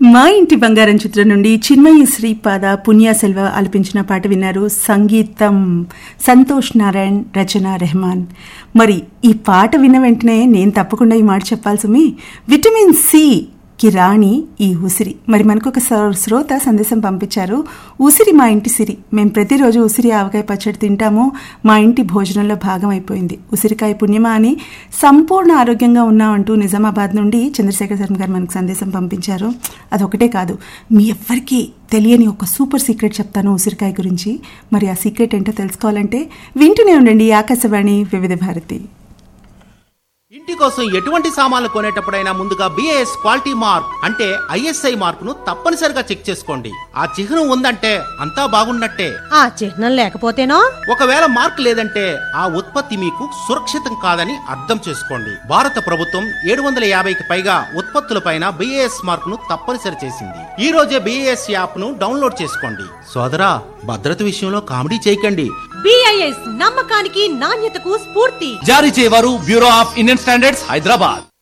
మా ఇంటి బంగారం చిత్రం నుండి చిన్మయి శ్రీపాద పుణ్య సెల్వ ఆలపించిన పాట విన్నారు సంగీతం సంతోష్ నారాయణ్ రచన రెహమాన్ మరి ఈ పాట విన్న వెంటనే నేను తప్పకుండా ఈ మాట చెప్పాలి సుమి విటమిన్ సి కి రాణి ఈ ఉసిరి మరి మనకు ఒక శ్రో- శ్రోత సందేశం పంపించారు ఉసిరి మా ఇంటి సిరి మేము ప్రతిరోజు ఉసిరి ఆవకాయ పచ్చడి తింటాము మా ఇంటి భోజనంలో భాగం అయిపోయింది ఉసిరికాయ పుణ్యమా అని సంపూర్ణ ఆరోగ్యంగా ఉన్నామంటూ నిజామాబాద్ నుండి చంద్రశేఖర్ శర్మ గారు మనకు సందేశం పంపించారు అదొకటే కాదు మీ ఎవ్వరికీ తెలియని ఒక సూపర్ సీక్రెట్ చెప్తాను ఉసిరికాయ గురించి మరి ఆ సీక్రెట్ ఏంటో తెలుసుకోవాలంటే వింటూనే ఉండండి ఆకాశవాణి వివిధ భారతి ఇంటి కోసం ఎటువంటి సామాన్లు కొనేటప్పుడైనా ముందుగా బిఏఎస్ క్వాలిటీ మార్క్ అంటే ఐఎస్ఐ మార్క్ ను తప్పనిసరిగా చెక్ చేసుకోండి ఆ చిహ్నం ఉందంటే అంతా బాగున్నట్టే ఆ చిహ్నం లేకపోతేనో ఒకవేళ మార్క్ లేదంటే ఆ ఉత్పత్తి మీకు సురక్షితం కాదని అర్థం చేసుకోండి భారత ప్రభుత్వం ఏడు వందల యాభైకి పైగా ఉత్పత్తులపైన బిఏఎస్ మార్క్ ను తప్పనిసరి చేసింది ఈ రోజే బిఏఎస్ యాప్ ను డౌన్లోడ్ చేసుకోండి సోదరా భద్రత విషయంలో కామెడీ చేయకండి బిఐఎస్ నమ్మకానికి నాణ్యతకు స్ఫూర్తి జారీ చేయవారు bureau of Indian standards Hyderabad